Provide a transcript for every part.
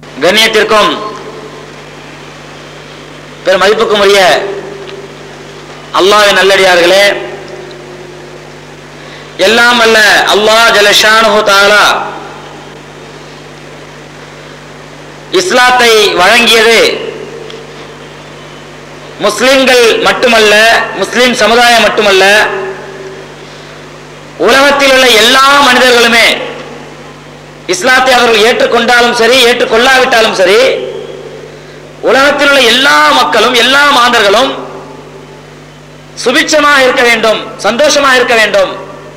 கண்ணியத்திற்கும் பெரும் மதிப்புக்கும் உரிய அல்லாஹ்வின் நல்லடியார்களே எல்லாம் அல்ல அல்லாஹ் ஜலஷானு தாலா இஸ்லாத்தை வழங்கியது முஸ்லிம்கள் மட்டுமல்ல முஸ்லிம் சமுதாயம் மட்டுமல்ல உலகத்தில் உள்ள எல்லா மனிதர்களுமே இஸ்லாத்தை அவர்கள் ஏற்றுக்கொண்டாலும் சரி ஏற்றுக்கொள்ளாவிட்டாலும் சரி உலகத்தில் உள்ள எல்லா மக்களும் எல்லா மாந்தர்களும் சுபிட்சமாக இருக்க வேண்டும் சந்தோஷமாக இருக்க வேண்டும்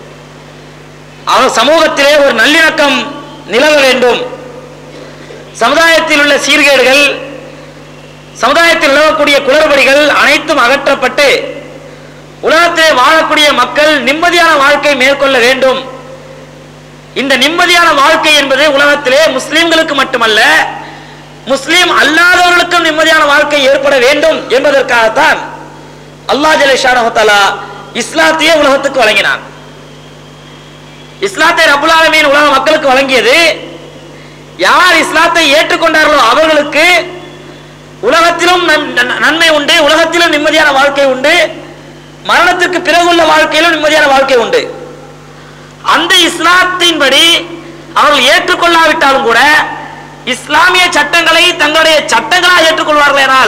அவர் சமூகத்திலே ஒரு நல்லிணக்கம் நிலவ வேண்டும் சமுதாயத்தில் உள்ள சீர்கேடுகள் சமுதாயத்தில் நிலவக்கூடிய குளறுபடிகள் அனைத்தும் அகற்றப்பட்டு உலகத்திலே வாழக்கூடிய மக்கள் நிம்மதியான வாழ்க்கை மேற்கொள்ள வேண்டும் இந்த நிம்மதியான வாழ்க்கை என்பது உலகத்திலே முஸ்லிம்களுக்கு மட்டுமல்ல முஸ்லிம் அல்லாதவர்களுக்கும் நிம்மதியான வாழ்க்கை ஏற்பட வேண்டும் என்பதற்காகத்தான் அல்லாஹ் ஜலேஷானஹாலா இஸ்லாத்தையே உலகத்துக்கு வழங்கினான் இஸ்லாத்தை ரபுல் ஆலமீன் உலக மக்களுக்கு வழங்கியது யார் இஸ்லாத்தை ஏற்றுக்கொண்டார்களோ அவர்களுக்கு உலகத்திலும் நன்- நன்- நன்மை உண்டு உலகத்திலும் நிம்மதியான வாழ்க்கை உண்டு மரணத்திற்கு பிறகுள்ள வாழ்க்கையிலும் நிம்மதியான வாழ்க்கை உண்டு அந்த இஸ்லாத்தின்படி அவர்கள் ஏற்றுக்கொள்ளாவிட்டாலும் கூட இஸ்லாமிய சட்டங்களை தங்களுடைய சட்டங்களாக ஏற்றுக்கொள்வார்களேனால்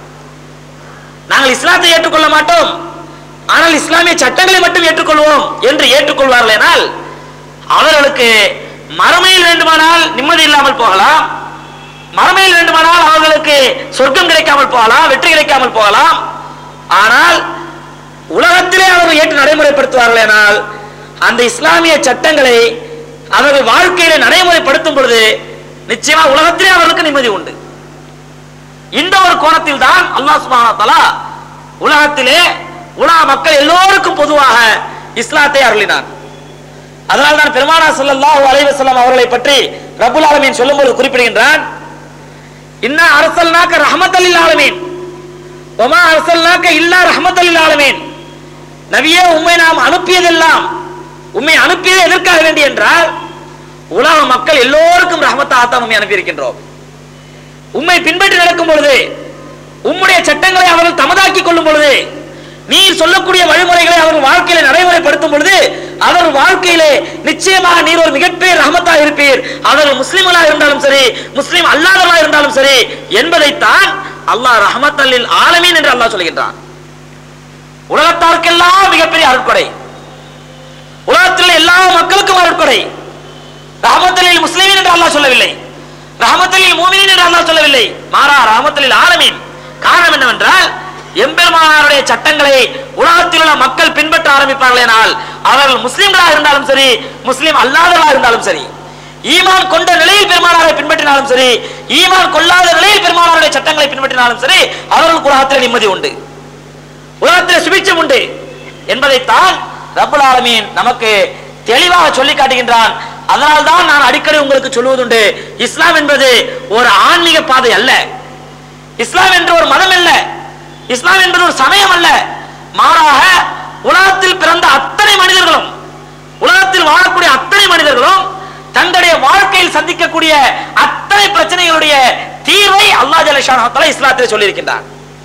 நாங்கள் இஸ்லாத்தை ஏற்றுக்கொள்ள மாட்டோம் ஆனால் இஸ்லாமிய சட்டங்களை மட்டும் ஏற்றுக்கொள்வோம் என்று ஏற்றுக்கொள்வார்களேனால் அவர்களுக்கு மறுமையில் வேண்டுமானால் நிம்மதி இல்லாமல் போகலாம் மறுமையில் வேண்டுமானால் அவர்களுக்கு சொர்க்கம் கிடைக்காமல் போகலாம் வெற்றி கிடைக்காமல் போகலாம் ஆனால் உலகத்திலே அவர்கள் ஏற்று நடைமுறைப்படுத்துவார்களேனால் அந்த இஸ்லாமிய சட்டங்களை அவர்கள் வாழ்க்கையில நடைமுறைப்படுத்தும் பொழுது நிச்சயமா உலகத்திலே அவர்களுக்கு நிம்மதி உண்டு இந்த ஒரு கோணத்தில் தான் அல்லாஹ் சுப்ஹானஹு வ தஆலா உலகத்திலே உலக மக்கள் எல்லோருக்கும் பொதுவாக இஸ்லாத்தை அருளினான் அதனால் தான் பெருமானா ஸல்லல்லாஹு அலைஹி வஸல்லம் அவர்களை பற்றி ரப்பல் ஆலமீன் சொல்லும்போது குறிப்பிடுகின்றான் இன்னா அரசல்னாக்க ரஹமத்தல் ஆலமீன் ஒமா அரசல்னாக்க இல்லா ரஹமத்தல் ஆலமீன் நபியே உம்மை நாம் அனுப்பியதெல்லாம் உம்மை அனுப்பியது எதற்காக வேண்டி என்றால் உலக மக்கள் எல்லோருக்கும் ரஹமத்தாகத்தான் உண்மை அனுப்பியிருக்கின்றோம் உம்மை பின்பற்றி நடக்கும் பொழுது உம்முடைய சட்டங்களை அவர்கள் தமதாக்கிக் கொள்ளும் பொழுது நீர் சொல்லக்கூடிய வழிமுறைகளை அவர்கள் வாழ்க்கையில நடைமுறைப்படுத்தும் பொழுது அவர் வாழ்க்கையிலே நிச்சயமாக நீர் ஒரு மிகப்பெரிய ரஹமத்தாக இருப்பீர் அவர்கள் முஸ்லிம்களாக இருந்தாலும் சரி முஸ்லிம் அல்லாதவர்களாக இருந்தாலும் சரி என்பதைத்தான் அல்லாஹ் ரஹமத்தல்லில் ஆலமீன் என்று அல்லாஹ் சொல்கின்றான் உலகத்தாருக்கெல்லாம் மிகப்பெரிய அருட்கொடை உலகத்தில் எல்லா மக்களுக்கும் அருட்கொடை ரஹமத்தலில் முஸ்லிமின் என்று அல்லாஹ் சொல்லவில்லை ரஹமத்தலில் மூமினின் என்று அல்லாஹ் சொல்லவில்லை மாறா ரஹமத்தலில் ஆலமீன் காரணம் என்னவென்றால் எம்பெருமானாருடைய சட்டங்களை உலகத்தில் உள்ள மக்கள் பின்பற்ற ஆரம்பிப்பார்களேனால் அவர்கள் முஸ்லிம்களாக இருந்தாலும் சரி முஸ்லிம் அல்லாதவர்களாக இருந்தாலும் சரி ஈமான் கொண்ட நிலையில் பெருமானாரை பின்பற்றினாலும் சரி ஈமான் கொள்ளாத நிலையில் பெருமானாருடைய சட்டங்களை பின்பற்றினாலும் சரி அவர்களுக்கு உலகத்தில் நிம்மதி உண்டு உலகத்தில் சுபிட்சம் உண்டு என்பதைத்தான் ரப்பல் ஆலமீன் நமக்கு தெளிவாக சொல்லி காட்டுகின்றான் அதனால்தான் நான் அடிக்கடி உங்களுக்கு சொல்லுவதுண்டு இஸ்லாம் என்பது ஒரு ஆன்மீக பாதை அல்ல இஸ்லாம் என்று ஒரு மதம் அல்ல இஸ்லாம் என்பது ஒரு சமயம் அல்ல மாறாக உலகத்தில் பிறந்த அத்தனை மனிதர்களும் உலகத்தில் வாழக்கூடிய அத்தனை மனிதர்களும் தங்களுடைய வாழ்க்கையில் சந்திக்கக்கூடிய அத்தனை பிரச்சனைகளுடைய தீர்வை அல்லாஹ் ஜலஷான இஸ்லாத்தில் சொல்லியிருக்கின்றான்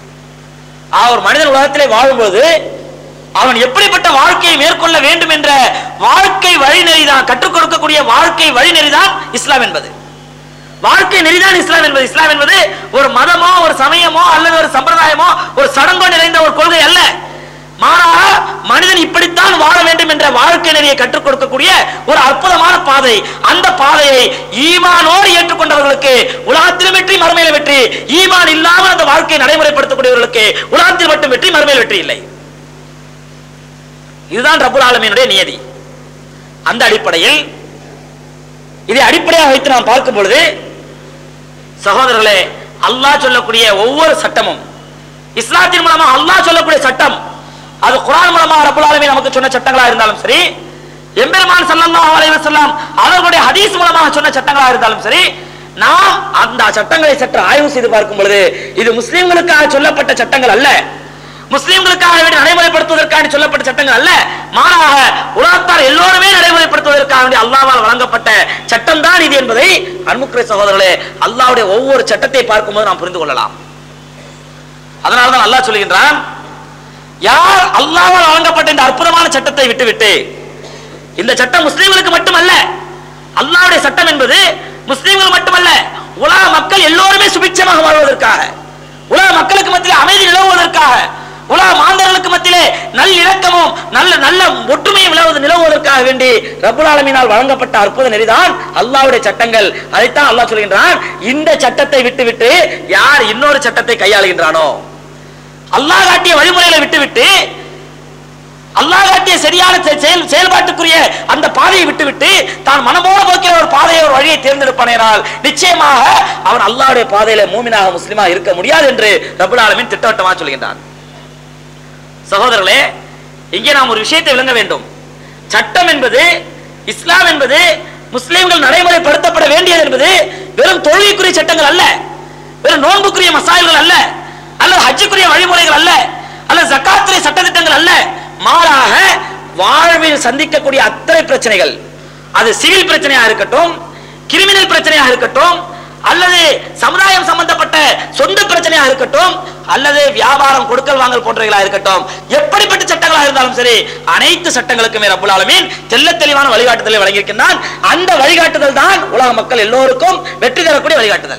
ஆக, ஒரு மனிதன் உலகத்திலே வாழும்போது அவன் எப்படிப்பட்ட வாழ்க்கையை மேற்கொள்ள வேண்டும் என்ற வாழ்க்கை வழிநெறிதான் கற்றுக் கொடுக்கக்கூடிய வாழ்க்கை வழிநெறிதான் இஸ்லாம் என்பது வாழ்க்கை நெறிதான் இஸ்லாம் என்பது இஸ்லாம் என்பது ஒரு மதமோ ஒரு சமயமோ அல்லது ஒரு சம்பிரதாயமோ ஒரு சடங்கோ நிறைந்த ஒரு கொள்கை அல்ல மாறாக மனிதன் இப்படித்தான் வாழ வேண்டும் என்ற வாழ்க்கை நெறியை கற்றுக் கொடுக்கக்கூடிய ஒரு அற்புதமான பாதை அந்த பாதையை ஈமானோடு ஏற்றுக்கொண்டவர்களுக்கு உலகத்திலும் வெற்றி மறுமையில வெற்றி ஈமான் இல்லாமல் அந்த வாழ்க்கையை நடைமுறைப்படுத்தக்கூடியவர்களுக்கு உலகத்தில் மட்டும் வெற்றி மறுமையில் வெற்றி இல்லை இதுதான் ரப்புல் ஆலமீனுடைய நியதி அந்த அடிப்படையில் இதை அடிப்படையாக வைத்து நாம் பார்க்கும் பொழுது சகோதரர்களே அல்லாஹ் சொல்லக்கூடிய ஒவ்வொரு சட்டமும் இஸ்லாத்தின் மூலமா அல்லாஹ் சொல்லக்கூடிய சட்டம் அது குர்ஆன் மூலமா ரப்பல் ஆலமீன் நமக்கு சொன்ன சட்டங்களா இருந்தாலும் சரி எம்பெருமான் ஸல்லல்லாஹு அலைஹி வஸல்லம் அவர்களுடைய ஹதீஸ் மூலமாக சொன்ன சட்டங்களா இருந்தாலும் சரி நாம் அந்த சட்டங்களை சற்று ஆய்வு செய்து பார்க்கும் பொழுது இது முஸ்லிம்களுக்காக சொல்லப்பட்ட சட்டங்கள் அல்ல முஸ்லிம்களுக்காக வேண்டி நடைமுறைப்படுத்துவதற்காக சொல்லப்பட்ட சட்டங்கள் அல்ல மாறாக உலகத்தார் எல்லோருமே நடைமுறைப்படுத்துவதற்காக வேண்டி அல்லாஹ்வால் வழங்கப்பட்ட சட்டம் தான் இது என்பதை அன்புக்குரிய சகோதரர்களே அல்லாஹ்வுடைய ஒவ்வொரு சட்டத்தை பார்க்கும்போது நாம் புரிந்து கொள்ளலாம் அதனால தான் அல்லாஹ் சொல்கின்றான் யார் அல்லாஹ்வால் வழங்கப்பட்ட இந்த அற்புதமான சட்டத்தை விட்டுவிட்டு இந்த சட்டம் முஸ்லிம்களுக்கு மட்டுமல்ல அல்லாஹ்வுடைய சட்டம் என்பது முஸ்லிம்கள் மட்டுமல்ல உலக மக்கள் எல்லோருமே சுபிட்சமாக வாழ்வதற்காக உலக மக்களுக்கு மத்தியில் அமைதி நிலவுவதற்காக உலக மாந்தர்களுக்கு மத்தியிலே நல் இணக்கமும் நல்ல நல்ல ஒற்றுமையும் நிலவுவது நிலவுவதற்காக வேண்டி ரப்புல் ஆலமீனால் வழங்கப்பட்ட அற்புத நெறிதான் அல்லாஹ்வுடைய சட்டங்கள் அதைத்தான் அல்லாஹ் சொல்கின்றான் இந்த சட்டத்தை விட்டுவிட்டு யார் இன்னொரு சட்டத்தை கையாளுகின்றானோ அல்லாஹ் காட்டிய வழிமுறைகளை விட்டுவிட்டு அல்லாஹ் காட்டிய சரியான செ- செயல் செயல்பாட்டுக்குரிய அந்த பாதையை விட்டுவிட்டு தான் மனமோட போக்கிற ஒரு பாதையை ஒரு வழியை தேர்ந்தெடுப்பானேனால் நிச்சயமாக அவன் அல்லாஹ்வுடைய பாதையில மூமினாக முஸ்லிமாக இருக்க முடியாது என்று ரபுல் ஆலமீன் திட்டவட்டமாக சொல்கின்றான் சகோதரர்களே இங்கே நாம் ஒரு விஷயத்தை விளங்க வேண்டும் சட்டம் என்பது இஸ்லாம் என்பது முஸ்லிம்கள் நடைமுறைப்படுத்தப்பட வேண்டியது என்பது வெறும் தொழுகைக்குரிய சட்டங்கள் அல்ல வெறும் நோன்புக்குரிய மசாயல்கள் அல்ல அல்லது ஹஜ்ஜுக்குரிய வழிமுறைகள் அல்ல அல்லது ஜக்காத்துடைய சட்டத்திட்டங்கள் அல்ல மாறாக வாழ்வில் சந்திக்கக்கூடிய அத்தனை பிரச்சனைகள் அது சிவில் பிரச்சனையாக இருக்கட்டும் கிரிமினல் பிரச்சனையாக இருக்கட்டும் அல்லது சமுதாயம் சம்பந்தப்பட்ட சொந்த பிரச்சனையாக இருக்கட்டும் அல்லது வியாபாரம் கொடுக்கல் வாங்கல் போன்றவைகளா இருக்கட்டும் எப்படிப்பட்ட சட்டங்களாக இருந்தாலும் சரி அனைத்து சட்டங்களுக்குமே ரப்புல் ஆலமீன் தெள்ள தெளிவான வழிகாட்டுதலை வழங்கியிருக்கின்றான் அந்த வழிகாட்டுதல் தான் உலக மக்கள் எல்லோருக்கும் வெற்றி தரக்கூடிய வழிகாட்டுதல்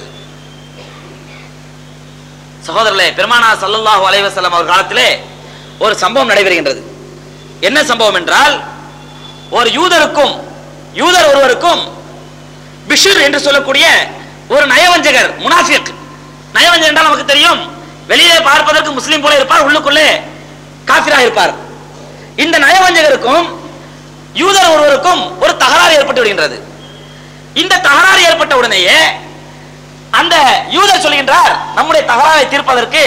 சகோதரர்களே பெருமானா சல்லல்லாஹு அலைஹி வஸல்லம் அவர் காலத்திலே ஒரு சம்பவம் நடைபெறுகின்றது என்ன சம்பவம் என்றால் ஒரு யூதருக்கும் யூதர் ஒருவருக்கும் பிஷிர் என்று சொல்லக்கூடிய ஒரு நயவஞ்சகர் முனாஃபிக் நயவஞ்சகர் என்றால் நமக்கு தெரியும் வெளியே பார்ப்பதற்கு முஸ்லீம் போல இருப்பார் உள்ளுக்குள்ளே காஃபிரா இருப்பார் இந்த நயவஞ்சகருக்கும் யூதர் ஒருவருக்கும் ஒரு தகராறு ஏற்பட்டு விடுகின்றது இந்த தகராறு ஏற்பட்ட உடனேயே அந்த யூதர் சொல்கின்றார் நம்முடைய தகராறை தீர்ப்பதற்கு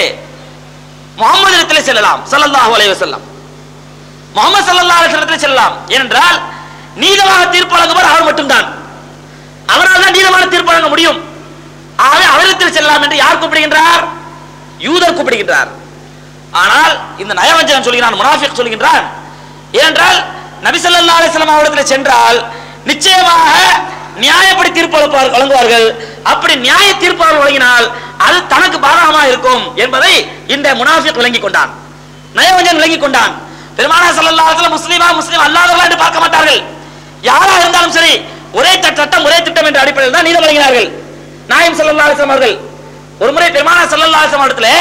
முகமது இடத்திலே செல்லலாம் ஸல்லல்லாஹு அலைஹி வஸல்லம் முகமது ஸல்லல்லாஹு அலைஹி வஸல்லத்தில் செல்லலாம் ஏனென்றால் நீதமாக தீர்ப்பு வழங்குவர் அவர் மட்டும்தான் அவரால் தான் நீதமான தீர்ப்பு வழங்க முடியும் ஆகவே அவரிடத்தில் செல்லலாம் என்று யார் கூப்பிடுகின்றார் யூதர் கூப்பிடுகின்றார் ஆனால் இந்த நயவஞ்சகன் சொல்கிறான் முனாஃபிக் சொல்கின்றான் ஏனென்றால் நபி ஸல்லல்லாஹு அலைஹி வஸல்லம் அவரிடத்தில் சென்றால் நிச்சயமாக நியாயப்படி தீர்ப்பு வழங்குவார்- வழங்குவார்கள் அப்படி நியாய தீர்ப்பு அவர் வழங்கினால் அது தனக்கு பாதகமாக இருக்கும் என்பதை இந்த முனாஃபிக் விளங்கிக் கொண்டான் நயவஞ்சன் விளங்கிக் கொண்டான் பெருமானா ஸல்லல்லாஹு அலைஹி வஸல்லம் முஸ்லிமா முஸ்லிம் அல்லாதவர்களா என்று பார்க்க மாட்டார்கள் யாரா இருந்தாலும் சரி ஒரே த- சட்டம் ஒரே திட்டம் என்ற அடிப்படையில் தான் நீதி வழங்கினார்கள் நாயம் ஸல்லல்லாஹு அலைஹி வஸல்லம் அவர்கள் ஒரு முறை பெருமானா ஸல்லல்லாஹு அலைஹி வஸல்லம் இடத்துல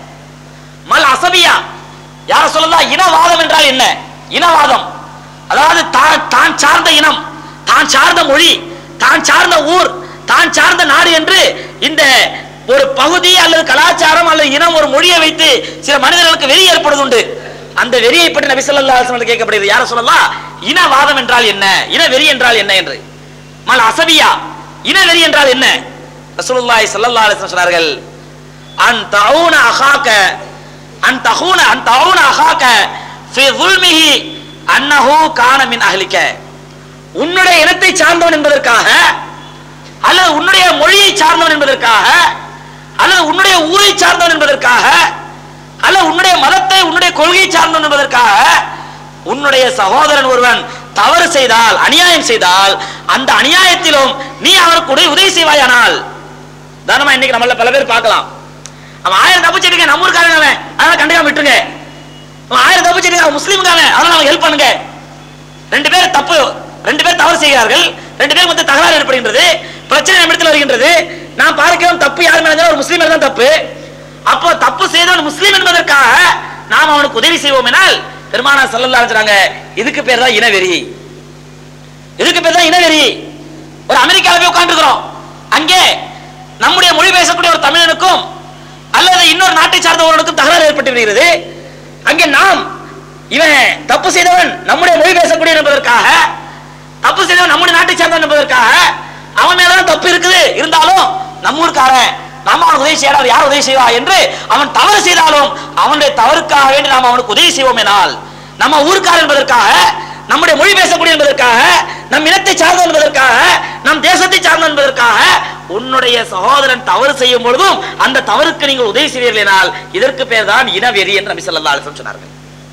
மல் அசபியா யார சொல்லலாம் இனவாதம் என்றால் என்ன இனவாதம் அதாவது தான் தான் சார்ந்த இனம் தான் சார்ந்த மொழி தான் சார்ந்த ஊர் தான் சார்ந்த நாடு என்று இந்த ஒரு பகுதி அல்லது கலாச்சாரம் அல்லது இனம் ஒரு மொழியை வைத்து சில மனிதர்களுக்கு வெறி ஏற்படுவது உண்டு அந்த வெறியை பற்றி நபி ஸல்லல்லாஹு அலைஹி வஸல்லம் கேட்கப்படுகிறது யார சொல்லலாம் இனவாதம் என்றால் என்ன இன வெறி என்றால் என்ன என்று மல் அசபியா இன வெறி என்றால் என்ன ரசூலுல்லாஹி ஸல்லல்லாஹு அலைஹி வஸல்லம் சொன்னார்கள் அன் தவுன அகாக்க அன் தஹூன அன் தவுன அகாக்க ஃபி ظلمه அன்னஹு கான மின் அஹ்லிக உன்னுடைய இனத்தை சார்ந்தவன் என்பதற்காக அல்லது உன்னுடைய மொழியை சார்ந்தவன் என்பதற்காக அல்லது உன்னுடைய ஊரை சார்ந்தவன் என்பதற்காக அல்லது உன்னுடைய மதத்தை உன்னுடைய கொள்கையை சார்ந்தவன் என்பதற்காக உன்னுடைய சகோதரன் ஒருவன் தவறு செய்தால் அநியாயம் செய்தால் அந்த அநியாயத்திலும் நீ அவருக்கு உதவி உதவி செய்வாயானால் தானமா இன்னைக்கு நம்மள பல பேர் பார்க்கலாம் அவன் ஆயிரம் தப்பு செடிங்க நம்ம ஊருக்காரங்க அவன் அதனால கண்டுக்காம விட்டுருங்க அவன் ஆயிரம் தப்பு செடிங்க அவன் முஸ்லீமுக்கான அதனால அவன் ஹெல்ப் பண்ணுங்க ரெண்டு பேர் தப்பு ரெண்டு பேர் தவறு செய்கிறார்கள் ரெண்டு பேர் மொத்த தகராறு ஏற்படுகின்றது பிரச்சனை நம்மிடத்தில் வருகின்றது நான் பார்க்கிறோம் தப்பு யார் மேல ஒரு முஸ்லீம் மேல தான் தப்பு அப்போ தப்பு செய்தவன் முஸ்லீம் என்பதற்காக நாம் அவனுக்கு உதவி செய்வோம் எனால் பெருமானா சல்லல்லா சொல்றாங்க இதுக்கு பேர் தான் இனவெறி இதுக்கு பேர் தான் இனவெறி ஒரு அமெரிக்காவில் போய் உட்கார்ந்துருக்கிறோம் அங்கே நம்முடைய மொழி பேசக்கூடிய ஒரு தமிழனுக்கும் அல்லது இன்னொரு நாட்டை சார்ந்த ஒருவனுக்கும் தகராறு ஏற்பட்டு விடுகிறது அங்கே நாம் இவன் தப்பு செய்தவன் நம்முடைய மொழி பேசக்கூடிய என்பதற்காக தப்பு செய்தவன் நம்முடைய நாட்டை சார்ந்தவன் என்பதற்காக அவன் மேலதான் தப்பு இருக்குது இருந்தாலும் நம்ம ஊர்க்காரன் நம்ம அவனுக்கு உதவி செய்யறாரு யார் உதவி செய்வா என்று அவன் தவறு செய்தாலும் அவனுடைய தவறுக்காக வேண்டி நாம் அவனுக்கு உதவி செய்வோம் எனால் நம்ம ஊர்க்காரன் என்பதற்காக நம்முடைய மொழி பேசக்கூடிய என்பதற்காக நம் இனத்தை சார்ந்த என்பதற்காக நம் தேசத்தை சார்ந்த என்பதற்காக உன்னுடைய சகோதரன் தவறு செய்யும் பொழுதும் அந்த தவறுக்கு நீங்கள் உதவி செய்வீர்களால் இதற்கு பேர் தான் இனவெறி என்று நபி ஸல்லல்லாஹு அலைஹி வஸல்லம் சொன்னார்கள்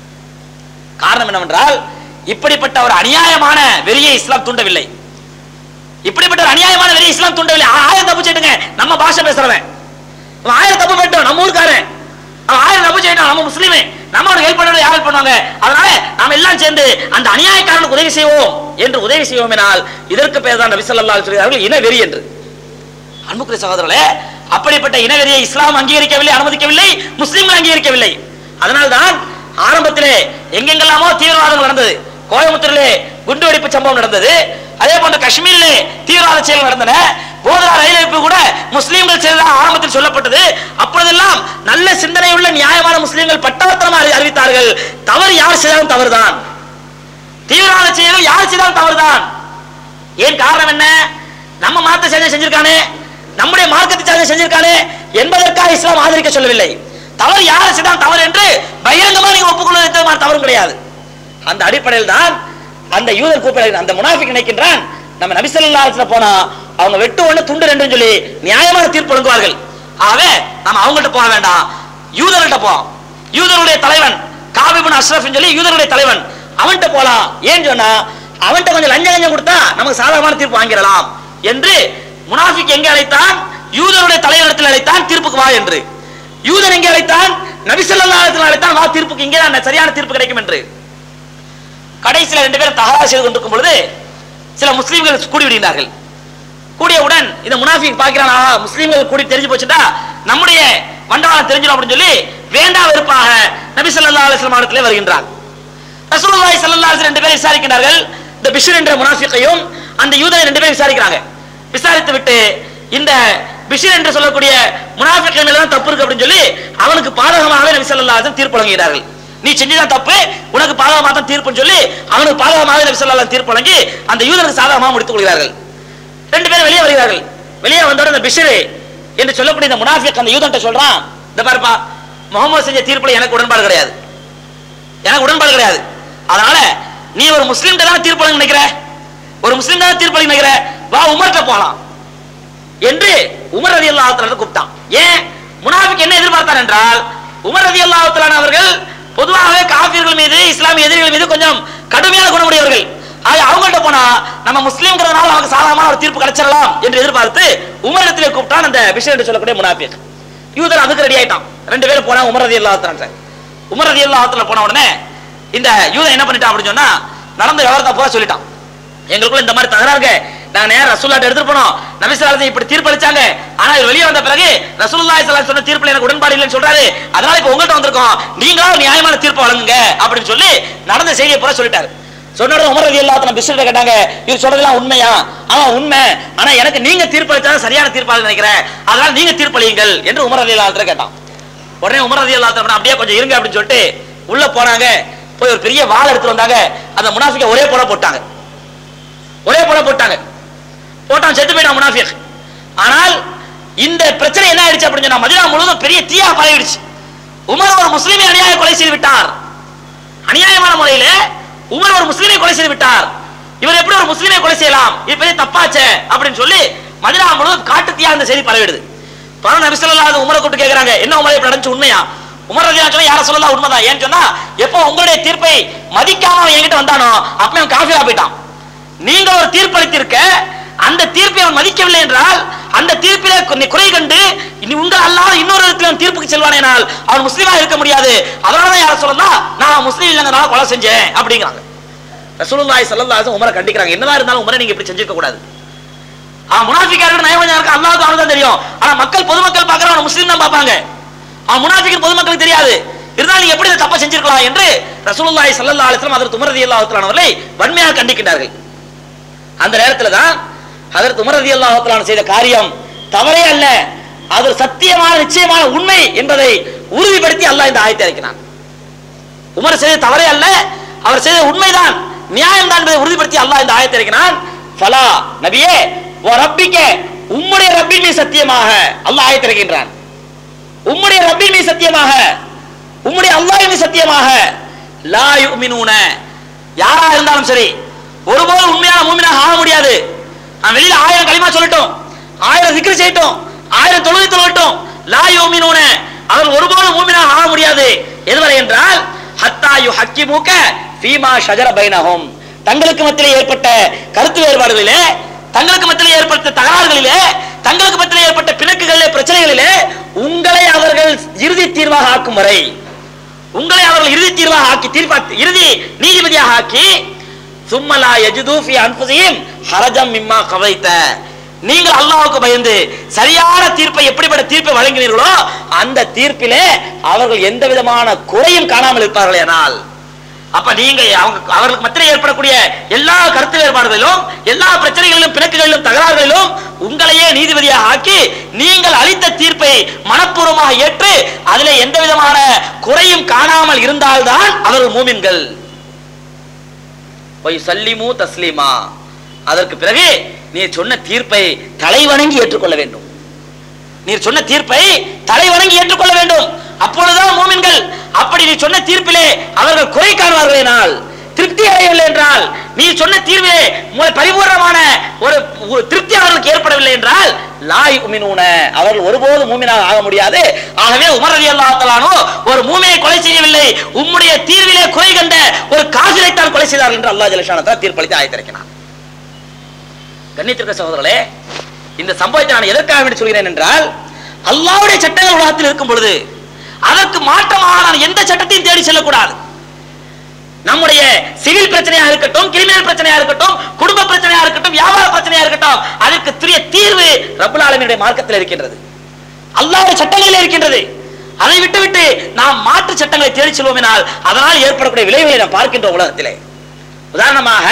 காரணம் என்னவென்றால் இப்படிப்பட்ட ஒரு அநியாயமான வெறியை இஸ்லாம் தூண்டவில்லை இப்படிப்பட்ட ஒரு அநியாயமான வெறியை இஸ்லாம் தூண்டவில்லை ஆ- ஆயிரம் தப்பு செய்யுங்க நம்ம பாஷை பேசுறவன் அவன் ஆயிரம் தப்பு பண்ணிட்டோம் நம்ம ஊருக்காரன் அவன் ஆயிரம் தப்பு செய்யணும் நம்ம முஸ்லீமே நம்ம அவனுக்கு ஹெல்ப் பண்ணணும் யார் help பண்ணுவாங்க அதனால நாம எல்லாம் சேர்ந்து அந்த அநியாயக்காரனுக்கு உதவி செய்வோம் என்று உதவி செய்வோம் என்றால் இதற்கு பேர் தான் நபி ஸல்லல்லாஹு அலைஹி சொல்கிறார்கள் இனவெறி என்று அன்புக்குரிய சகோதரர்களே அப்படிப்பட்ட இனவெறியை இஸ்லாம் அங்கீகரிக்கவில்லை அனுமதிக்கவில்லை முஸ்லிம்கள் அங்கீகரிக்கவில்லை அதனால்தான் ஆரம்பத்திலே எங்கெங்கெல்லாமோ தீவிரவாதம் நடந்தது கோயம்புத்தூரிலே குண்டுவெடிப்பு சம்பவம் நடந்தது அதே போன்று காஷ்மீரிலே தீவிரவாத செயல் நடந்தன போதரா ரயில் இழப்பு கூட முஸ்லீம்கள் செய்ததாக ஆரம்பத்தில் சொல்லப்பட்டது அப்பொழுதெல்லாம் நல்ல சிந்தனை உள்ள நியாயமான முஸ்லீம்கள் பட்டாளத்தனமாக அறி- அறிவித்தார்கள் தவறு யார் செய்தாலும் தவறுதான் தீவிரவாத செயல்கள் யார் செய்தாலும் தவறுதான் ஏன் காரணம் என்ன நம்ம மாத்த செஞ்ச செஞ்சிருக்கானே நம்முடைய மார்க்கத்தை சார்ந்த செஞ்சிருக்கானே என்பதற்காக இஸ்லாம் ஆதரிக்க சொல்லவில்லை தவறு யார் செய்தால் தவறு என்று பகிரங்கமா நீங்க ஒப்புக்கொள்வது தவறும் கிடையாது அந்த அடிப்படையில் தான் அந்த யூதர் கூப்பிட அந்த முனாஃபிக் நினைக்கின்றான் நம்ம நபிசல்லாத்துல போனா அவங்க வெட்டு ஒண்ணு துண்டு ரெண்டுன்னு சொல்லி நியாயமான தீர்ப்பு வழங்குவார்கள் ஆகவே நம்ம அவங்கள்ட்ட போக வேண்டாம் யூதர்கிட்ட போவோம் யூதருடைய தலைவன் காபிபுன் அஷ்ரஃப் சொல்லி யூதருடைய தலைவன் அவன்கிட்ட போலாம் ஏன்னு சொன்னா அவன்கிட்ட கொஞ்சம் லஞ்சம் லஞ்சம் கொடுத்தா நமக்கு சாதகமான தீர்ப்பு வாங்கிடலாம் என்று முனாஃபிக் எங்க அழைத்தான் யூதருடைய தலைவரிடத்தில் அழைத்தான் தீர்ப்புக்கு வா என்று யூதன் எங்கே அழைத்தான் நபிசல்லாத்துல அழைத்தான் வா தீர்ப்புக்கு இங்கே தான் சரியான தீர்ப்பு கிடைக்கும் என்று கடைசியில் ரெண்டு பேரும் தகராறு செய்து கொண்டிருக்கும் பொழுது சில முஸ்லீம்கள் கூடி விடுகிறார்கள் கூடியவுடன் இந்த முனாஃபிக் பார்க்கிறான் ஆஹா, முஸ்லீம்கள் கூடி தெரிஞ்சு போச்சுட்டா நம்முடைய வண்டவாளம் தெரிஞ்சிடும் அப்படின்னு சொல்லி வேண்டா வெறுப்பாக நபி ஸல்லல்லாஹு அலைஹி வஸல்லம் இடத்திலே வருகின்றார் ரசூலுல்லாஹி ஸல்லல்லாஹு அலைஹி வஸல்லம் ரெண்டு பேரும் விசாரிக்கிறார்கள் இந்த பிஷ்ர் என்ற முனாஃபிக்கையும் அந்த யூதனை ரெண்டு பேரும் விசாரிக்கிறாங்க விசாரித்து விட்டு இந்த பிஷிர் என்று சொல்லக்கூடிய முனாஃபிக் மேல தான் தப்பு இருக்கு அப்படின்னு சொல்லி அவனுக்கு பாதகமாகவே நபி ஸல்லல்லாஹு அலைஹி வஸல்லம் தீர்ப்பு வழங்குகிறார்கள் நீ செஞ்சதான் தப்பு உனக்கு பாதகமாக தான் தீர்ப்புன்னு சொல்லி அவனுக்கு பாதகமாக நபி ஸல்லல்லாஹு அலைஹி வஸல்லம் தீர்ப்பு வழங்கி அந்த யூதனுக்கு சாதகமாக முடித்துக் கொள்கிறார்கள் ரெண்டு பேரும் வெளியே வருகிறார்கள் வெளியே வந்தோட இந்த பிஷரு என்று சொல்லக்கூடிய இந்த முனாஃபிக் அந்த யூதன்ட்ட சொல்றான் இந்த பாருப்பா முகமது செஞ்ச தீர்ப்புல எனக்கு உடன்பாடு கிடையாது எனக்கு உடன்பாடு கிடையாது அதனால நீ ஒரு முஸ்லீம் தான் தீர்ப்பு வழங்க நினைக்கிற ஒரு முஸ்லீம் தான் தீர்ப்பு வழங்க நினைக்கிற வா உமர்கிட்ட போலாம் என்று உமர் ரதி அல்லாஹத்தால கூப்பிட்டான் ஏன் முனாஃபிக் என்ன எதிர்பார்த்தான் என்றால் உமர் ரதி அல்லாஹத்தாலான அவர்கள் பொதுவாகவே காஃபிர்கள் மீது இஸ்லாமிய எதிரிகள் மீது கொஞ்சம் கடுமையான குணமுடையவர்கள் ஆக அவங்கள்ட்ட போனா நம்ம முஸ்லீம்ங்கிறதுனால நமக்கு சாதாரணமான ஒரு தீர்ப்பு கிடைச்சிடலாம் என்று எதிர்பார்த்து உமரிடத்திலே கூப்பிட்டான் அந்த விஷயம் என்று சொல்லக்கூடிய முனாஃபிக் யூதர் அதுக்கு ரெடி ஆயிட்டான் ரெண்டு பேரும் போனா உமர் ரதி அல்லாஹத்தால உமர் ரதி அல்லாஹத்துல போன உடனே இந்த யூதன் என்ன பண்ணிட்டான் அப்படின்னு சொன்னா நடந்த விவரத்தை போக சொல்லிட்டான் எங்களுக்குள்ள இந்த மாதிரி தகராறுங்க நான் நேரம் ரசூல்லாட்ட எடுத்துட்டு போனோம் நபிசல்லாத்தை இப்படி தீர்ப்பளிச்சாங்க ஆனா இவர் வெளியே வந்த பிறகு ரசூலுல்லாஹி ஸல்லல்லாஹு சொன்ன தீர்ப்புல எனக்கு உடன்பாடு இல்லைன்னு சொல்றாரு அதனால இப்ப உங்கள்ட்ட வந்திருக்கோம் நீங்களா ஒரு நியாயமான தீர்ப்பு வழங்குங்க அப்படின்னு சொல்லி நடந்த செய்தியை பூரா சொல்லிட்டாரு சொன்ன உடனே உமர் ரலியல்லாஹு அன்ஹு பிஸ்ரிட்ட கேட்டாங்க இவர் சொல்றதெல்லாம் உண்மையா ஆமா உண்மை ஆனா எனக்கு நீங்க தீர்ப்பளித்தா சரியான தீர்ப்பாக நினைக்கிறேன் அதனால நீங்க தீர்ப்பளியுங்கள் என்று உமர் ரலியல்லாஹு அன்ஹு கேட்டான் உடனே உமர் ரலியல்லாஹு அன்ஹு அப்படியே கொஞ்சம் இருங்க அப்படின்னு சொல்லிட்டு உள்ள போனாங்க போய் ஒரு பெரிய வாள் எடுத்து வந்தாங்க அந்த முனாஃபிக்க ஒரே போட போட்டாங்க ஒரே போல போட்டாங்க போட்டான் செத்து போயிட்டான் முனாஃபிக் ஆனால் இந்த பிரச்சனை என்ன ஆயிடுச்சு அப்படின்னு சொன்னா மதினா முழுவதும் பெரிய தீயா பரவிடுச்சு உமர் ஒரு முஸ்லிமை அநியாய கொலை செய்து விட்டார் அநியாயமான முறையில உமர் ஒரு முஸ்லிமை கொலை செய்து விட்டார் இவர் எப்படி ஒரு முஸ்லிமை கொலை செய்யலாம் இது பெரிய தப்பாச்சே அப்படின்னு சொல்லி மதினா முழுவதும் காட்டு தீயா அந்த செய்தி பரவிடுது பரவ நபி ஸல்லல்லாஹு அலைஹி உமரை கூப்பிட்டு கேக்குறாங்க என்ன உமரை இப்படி நடந்துச்சு உண்மையா உமர் ரலியல்லாஹு அன்ஹு யார சொல்லலாம் உண்மைதான் ஏன்னு சொன்னா எப்போ உங்களுடைய தீர்ப்பை மதிக்காம அவன் என்கிட்ட வந்தானோ அப்ப அவன் காஃபிரா போயிட்டான் நீங்க ஒரு தீர்ப்பளித்திருக்க அந்த தீர்ப்பை அவன் மதிக்கவில்லை என்றால் அந்த தீர்ப்பிலே கு- குறை கண்டு இனி உங்கள் அல்லாத இன்னொரு இடத்துல அவன் தீர்ப்புக்கு செல்வானேனால் அவன் முஸ்லீமா இருக்க முடியாது அதனாலதான் யார சொல்லலாம் நான் முஸ்லீம் இல்லைங்கிறனால கொலை செஞ்சேன் அப்படிங்கிறாங்க ரசூலுல்லாஹி ஸல்லல்லாஹு அலைஹி வஸல்லம் உமரை கண்டிக்கிறாங்க என்னதான் இருந்தாலும் உமரை நீங்க இப்படி செஞ்சிருக்க கூடாது அவன் முனாஃபிக்காரர்கள் நயவஞ்சம் இருக்கு அல்லாஹ்வுக்கு அவனுக்கு தான் தெரியும் ஆனா மக்கள் பொதுமக்கள் பார்க்கறவன் அவன் முஸ்லீம் தான் பார்ப்பாங்க அவன் முனாஃபிக் பொதுமக்களுக்கு தெரியாது இருந்தாலும் நீங்க எப்படி இந்த தப்பை செஞ்சிருக்கலாம் என்று ரசூலுல்லாஹி ஸல்லல்லாஹு அலைஹி வஸல்லம் அதற்கு உமர் ரலியல்லாஹு தஆலா அவர்களை வன்மையாக கண்டிக்கின்றார்கள் அந்த நேரத்துல தான் அதற்கு உமர் ரலியல்லாஹு தஆலா செய்த காரியம் தவறே அல்ல அது சத்தியமான நிச்சயமான உண்மை என்பதை உறுதிப்படுத்தி அல்லாஹ் இந்த ஆயத்தை இறக்கினான் உமர் செய்த தவறே அல்ல அவர் செய்த உண்மைதான் நியாயம் தான் என்பதை உறுதிப்படுத்தி அல்லாஹ் இந்த ஆயத்தை இறக்கினான் ஃபலா நபியே ஓ ரப்பிக்க உம்முடைய ரப்பின் மீது சத்தியமாக அல்லாஹ் ஆயத்தை இறக்கின்றான் உம்முடைய ரப்பின் மீது சத்தியமாக உம்முடைய அல்லாஹ் மீது சத்தியமாக லா யுமினூன யாரா இருந்தாலும் சரி ஒருபோதும் உண்மையான மூமினாக ஆக முடியாது நான் வெளியில ஆயிரம் களிமா சொல்லட்டும் ஆயிரம் சிக்கல் செய்யட்டும் ஆயிரம் தொழுகை தொழட்டும் லா யோமினூன அவர் ஒருபோதும் மூமினாக ஆக முடியாது எதுவரை என்றால் ஹத்தா யு ஹக்கி மூக்க ஃபீமா ஷஜர பைனஹும் தங்களுக்கு மத்தியிலே ஏற்பட்ட கருத்து வேறுபாடுகளிலே தங்களுக்கு மத்தியிலே ஏற்பட்ட தகராறுகளிலே தங்களுக்கு மத்தியிலே ஏற்பட்ட பிணக்குகளிலே பிரச்சனைகளிலே உங்களை அவர்கள் இறுதி தீர்வாக ஆக்கும் வரை உங்களை அவர்கள் இறுதி தீர்வாக ஆக்கி தீர்ப்பா இறுதி நீதிபதியாக ஆக்கி சும்மலா யஜுது ஃபி அன்ஃபுஸிஹிம் ஹரஜம் மிம்மா கவைத்த நீங்கள் அல்லாஹ்வுக்கு பயந்து சரியான தீர்ப்பை எப்படிப்பட்ட தீர்ப்பை வழங்கினீர்களோ அந்த தீர்ப்பிலே அவர்கள் எந்த விதமான குறையும் காணாமல் இருப்பார்கள் ஆனால் அப்ப நீங்க அவங்க அவர்களுக்கு மத்தியில் ஏற்படக்கூடிய எல்லா கருத்து வேறுபாடுகளிலும் எல்லா பிரச்சனைகளிலும் பிணக்குகளிலும் தகராறுகளிலும் உங்களையே நீதிபதியாக ஆக்கி நீங்கள் அளித்த தீர்ப்பை மனப்பூர்வமாக ஏற்று அதிலே எந்த விதமான குறையும் காணாமல் இருந்தால்தான் அவர்கள் மூமின்கள் சல்லிமு தஸ்லீமா அதற்கு பிறகு நீர் சொன்ன தீர்ப்பை தலைவணங்கி ஏற்றுக்கொள்ள வேண்டும் நீர் சொன்ன தீர்ப்பை தலைவணங்கி ஏற்றுக்கொள்ள வேண்டும் அப்பொழுதுதான் மூமின்கள் அப்படி நீ சொன்ன தீர்ப்பிலே அவர்கள் குறை காணுவார்களேனால் திருப்தி அடையவில்லை என்றால் நீ சொன்ன தீர்விலே உங்களை பரிபூர்ணமான ஒரு ஒரு திருப்தி அவர்களுக்கு ஏற்படவில்லை என்றால் லாய் உமினூன அவர்கள் ஒருபோதும் மூமினாக ஆக முடியாது ஆகவே உமர் அலி அல்லாஹ் ஒரு மூமியை கொலை செய்யவில்லை உம்முடைய தீர்விலே குறை கண்ட ஒரு காசிலைத்தான் கொலை செய்தார்கள் என்று அல்லாஹ் ஜலஷானத்தான் தீர்ப்பளித்து ஆயத்திருக்கிறான் கண்ணியத்திற்கு சகோதரர்களே இந்த சம்பவத்தை நான் எதற்காக வேண்டி சொல்கிறேன் என்றால் அல்லாஹ்வுடைய சட்டங்கள் உலகத்தில் இருக்கும் பொழுது அதற்கு மாற்றமாக நான் எந்த சட்டத்தையும் தேடி செல்லக்கூடாது நம்முடைய சிவில் பிரச்சனையாக இருக்கட்டும் கிரிமினல் பிரச்சனையா இருக்கட்டும் குடும்ப பிரச்சனையா இருக்கட்டும் வியாபார பிரச்சனையா இருக்கட்டும் அதற்கு துரிய தீர்வு ரப்புல் ஆலமீனுடைய மார்க்கத்தில் இருக்கின்றது அல்லாஹ்வுடைய சட்டங்களில் இருக்கின்றது அதை விட்டுவிட்டு நாம் மாற்று சட்டங்களை தேடி செல்வோமினால் அதனால் ஏற்படக்கூடிய விளைவுகளை நாம் பார்க்கின்ற உலகத்திலே உதாரணமாக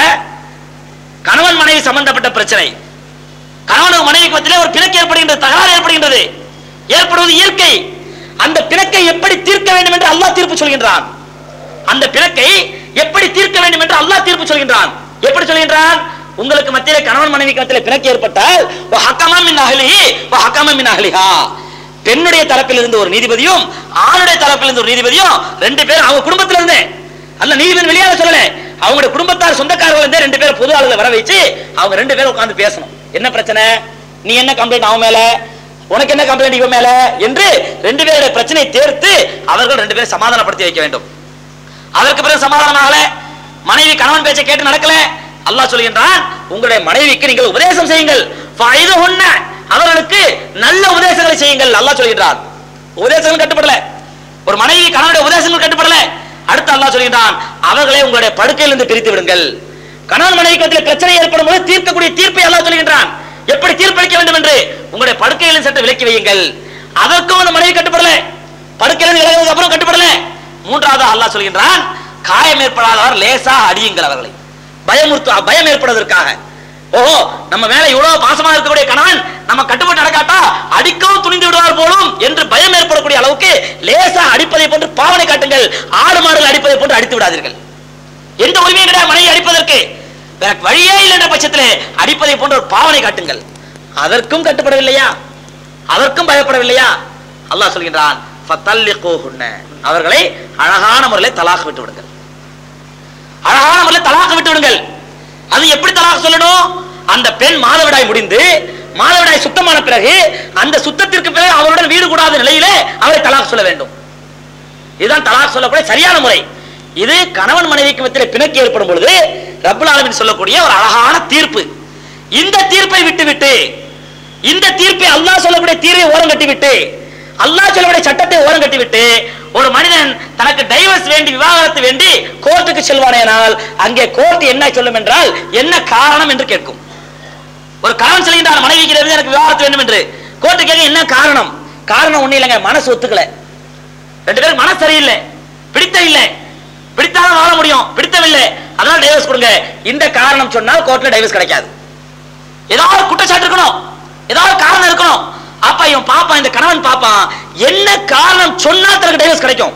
கணவன் மனைவி சம்பந்தப்பட்ட பிரச்சனை கணவனுக்கு மனைவிக்கு மத்தியிலே ஒரு பிணக்கு ஏற்படுகின்றது தகராறு ஏற்படுகின்றது ஏற்படுவது இயற்கை அந்த பிணக்கை எப்படி தீர்க்க வேண்டும் என்று அல்லாஹ் தீர்ப்பு சொல்கின்றான் அந்த பிணக்கை எப்படி தீர்க்க வேண்டும் என்று அல்லாஹ் தீர்ப்பு சொல்கின்றான் எப்படி சொல்கின்றான் உங்களுக்கு மத்தியிலே கணவன் மனைவிக்கு மத்தியிலே பிணக்கு ஏற்பட்டால் வ ஹக்கமா மின் அஹ்லிஹி வ ஹக்கமா மின் அஹ்லிஹா பெண்ணுடைய தரப்பில் இருந்து ஒரு நீதிபதியும் ஆணுடைய தரப்பில் இருந்து ஒரு நீதிபதியும் ரெண்டு பேரும் அவங்க குடும்பத்துல இருந்தே அல்ல நீதிபதி வெளியால சொல்லல அவங்களுடைய குடும்பத்தார் சொந்தக்காரர்கள் இருந்தே ரெண்டு பேரும் பொது ஆளுகளை வர வச்சு அவங்க ரெண்டு பேரும் உட்கார்ந்து பேசணும் என்ன பிரச்சனை நீ என்ன கம்ப்ளைண்ட் அவன் மேல உனக்கு என்ன கம்ப்ளைண்ட் இவன் மேல என்று ரெண்டு பேருடைய பிரச்சனையை தேர்த்து அவர்கள் ரெண்டு பேரும் சமாதானப்படுத்தி வைக்க வேண்டும் அதற்கு பிறகு சமாதானம் ஆகல மனைவி கணவன் பேச்சை கேட்டு நடக்கல அல்லாஹ் சொல்கின்றான் உங்களுடைய மனைவிக்கு நீங்கள் உபதேசம் செய்யுங்கள் ஃபைதுஹுன்ன. அவர்களுக்கு நல்ல உபதேசங்களை செய்யுங்கள் அல்லாஹ் சொல்கின்றான் உபதேசங்கள் கட்டுப்படல ஒரு மனைவி கணவனுடைய உபதேசங்கள் கட்டுப்படல அடுத்து அல்லாஹ் சொல்கின்றான் அவர்களை உங்களுடைய படுக்கையிலிருந்து பிரித்து விடுங்கள் கணவன் மனைவிக்கு மத்தியில் பிரச்சனை ஏற்படும் போது தீர்க்கக்கூடிய தீர்ப்பை அல்லாஹ் சொல்கின்றான் எப்படி தீர்ப்பளிக்க வேண்டும் என்று உங்களுடைய படுக்கையிலிருந்து சற்று விலக்கி வையுங்கள் அதற்கும் அந்த மனைவி கட்டுப்படல படுக்கையிலிருந்து விலகுவதற்கு அப்புறம் கட்டுப்படல மூன்றாவது அல்லாஹ் சொல்கின்றான் காயம் ஏற்படாதவர் லேசா அடியுங்கள் அவர்களை பயமுறுத்து பயம் ஏற்படுவதற்காக ஓஹோ நம்ம மேல இவ்வளவு பாசமா இருக்கக்கூடிய கணவன் நம்ம கட்டுப்பட்டு நடக்காட்டா அடிக்கவும் துணிந்து விடுவார் போலும் என்று பயம் ஏற்படக்கூடிய அளவுக்கு லேசா அடிப்பதை போன்று பாவனை காட்டுங்கள் ஆடு மாடுகள் அடிப்பதை போன்று அடித்து விடாதீர்கள் எந்த உரிமையும் கிடையாது மனைவி அடிப்பதற்கு வேற வழியே இல்லை என்ற பட்சத்திலே அடிப்பதை போன்ற ஒரு பாவனை காட்டுங்கள் அதற்கும் கட்டுப்படவில்லையா அதற்கும் பயப்படவில்லையா அல்லாஹ் சொல்கின்றான் ஃபத்தல்லிகூஹுன்ன. அவர்களை அழகான முறையில் தலாக் விட்டு விடுங்கள் அழகான முறையில் தலாக் விட்டு விடுங்கள் அது எப்படி தலாக் சொல்லணும் அந்த பெண் மாதவிடாய் முடிந்து மாதவிடாய் சுத்தமான பிறகு அந்த சுத்தத்திற்கு பிறகு அவருடன் வீடு கூடாத நிலையிலே அவரை தலாக் சொல்ல வேண்டும் இதுதான் தலாக் சொல்லக்கூடிய சரியான முறை இது கணவன் மனைவிக்கு மத்தியில் பிணக்கு ஏற்படும் பொழுது ரப்புல் ஆலமீன் சொல்லக்கூடிய ஒரு அழகான தீர்ப்பு இந்த தீர்ப்பை விட்டுவிட்டு இந்த தீர்ப்பை அல்லாஹ் சொல்லக்கூடிய தீர்வை ஓரம் கட்டிவிட்டு அல்லாஹ் சொல்லக்கூடிய சட்டத்தை ஓரம் கட்டிவிட்டு ஒரு மனிதன் தனக்கு டைவர்ஸ் வேண்டி விவாகரத்து வேண்டி கோர்ட்டுக்கு செல்வானேனால் அங்கே கோர்ட் என்ன சொல்லும் என்றால் என்ன காரணம் என்று கேட்கும் ஒரு கணவன் சொல்கின்றார் மனைவிக்கு இருந்து எனக்கு விவாகரத்து வேண்டும் என்று கோர்ட்டு கேட்க என்ன காரணம் காரணம் ஒண்ணு இல்லைங்க மனசு ஒத்துக்கல ரெண்டு பேரும் மனசு சரியில்லை பிடித்த இல்லை பிடித்தாலும் வாழ முடியும் பிடித்தவில்லை அதனால டைவர்ஸ் கொடுங்க இந்த காரணம் சொன்னால் கோர்ட்ல டைவர்ஸ் கிடைக்காது ஏதாவது ஒரு குற்றச்சாட்டு இருக்கணும் ஏதாவது ஒரு காரணம் இருக்கணும் அப்ப இவன் பாப்பான் இந்த கணவன் பாப்பான் என்ன காரணம் சொன்னா தனக்கு டைவர்ஸ் கிடைக்கும்